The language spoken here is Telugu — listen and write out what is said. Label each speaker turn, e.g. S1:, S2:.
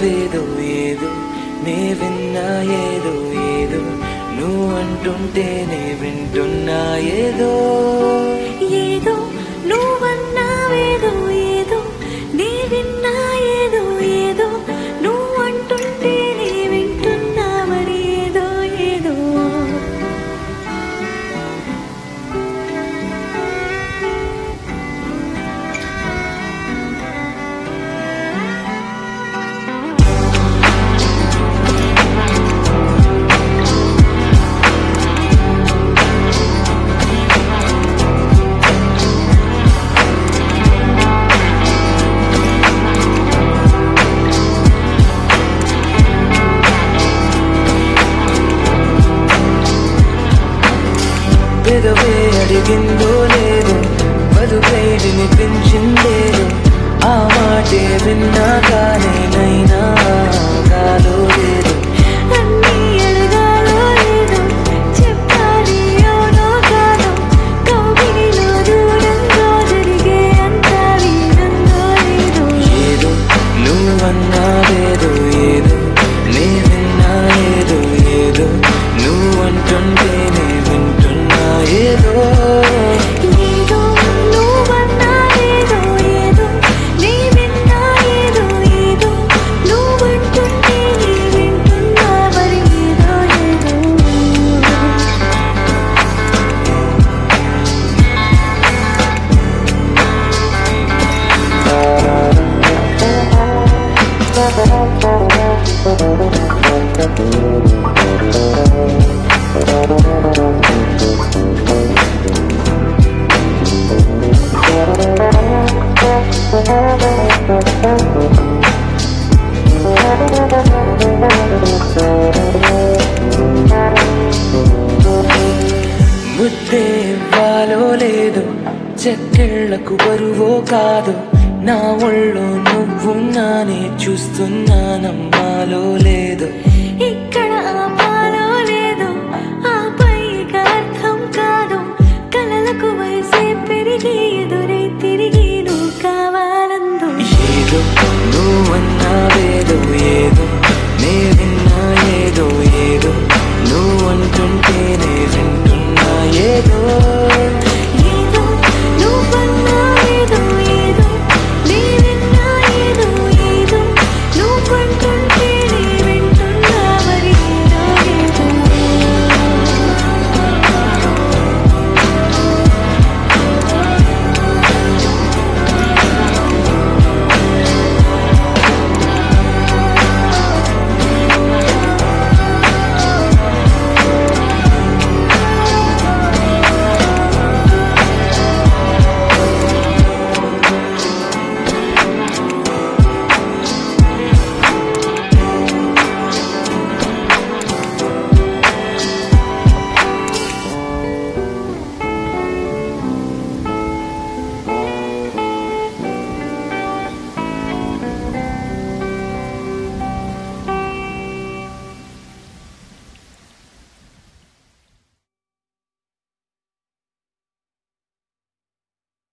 S1: విన్నావేదో ఏదో నే విన్నా ఏదో ఏదో నువ్వు అంటుంటేనే వింటున్నా ఏదో
S2: ఏదో నువ్వన్నావేదో ఏదో నీ విన్నా ఏదో ఏదో నువ్వు అంటుంటే నీ వింటున్నా మరి ఏదో ఏదో
S1: పెదవే అడిగిందో లేదో బదుకై వినిపించిందేదో ఆ మాటే విన్నా కానీ నైనా కాలో లేదు
S2: అన్నీ అడగాలో లేదో చెప్పాలి అవునో కాదో కౌగిలిలో దూరంగా జరిగే అంతా వినందో లేదో
S1: ఏదో నువ్వన్నావేదో ఏదో నే విన్నా ఏదో ఏదో నువ్వు అంటుంటేనే వింటున్నా ఏదో
S2: ఏదో నువ్వన్నావేదో ఏదో నీ విన్నా ఏదో ఏదో నువ్వంటుంటే నీ వింటున్నా మరి ఏదో ఏదో
S1: ముద్దే ఇవ్వాలో లేదో చెక్కిళ్లకు బరువో కాదు